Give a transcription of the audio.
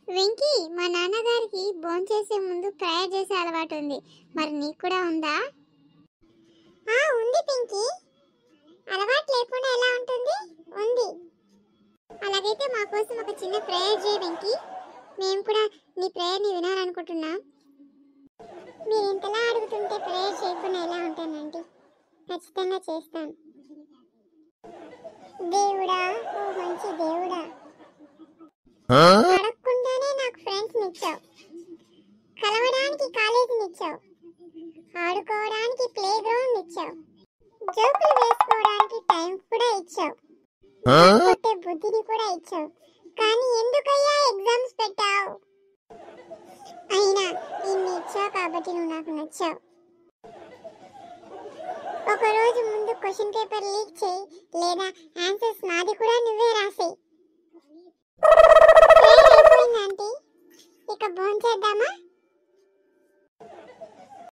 వెంకీ మా నాన్నగారికి భోంచేసే ముందు ప్రేయర్ చేసే అలవాటు ఉంది మరి నీకు కూడా ఉందా ఆ ఉంది పింకీ అలవాటు లేకుండా ఎలా ఉంటుంది ఉంది అలాగైతే మా కోసం ఒక చిన్న ప్రేయర్ చేయి వెంకీ మేము కూడా నీ ప్రేయర్ని వినాలనుకుంటున్నాం మీరు ఇంతలా అడుగుతుంటే ప్రేయర్ చేయకుండా ఎలా ఉంటానండి ఖచ్చితంగా చేస్తాను దేవుడా ఓ మంచి దేవుడా అడగకుండానే నాకు ఫ్రెండ్స్ ఇచ్చావు కలవడానికి కాలేజీని ఇచ్చావు ఆడుకోవడానికి ప్లే గ్రౌండ్ ఇచ్చావు జోకులు వేసుకోవడానికి టైం కూడా ఇచ్చావు కొట్టే బుద్ధిని కూడా ఇచ్చావు కానీ ఎందుకయ్యా ఎగ్జామ్స్ పెట్టావు అయినా ఇన్ని ఇచ్చావు కాబట్టి నువ్వు నాకు నచ్చావు ఒక రోజు ముందు క్వశ్చన్ పేపర్ లీక్ చేయి లేదా ఆన్సర్స్ నాది కూడా నువ్వే రాసేయి అయిపోయింది ఆంటీ ఇక భోంచేద్దామా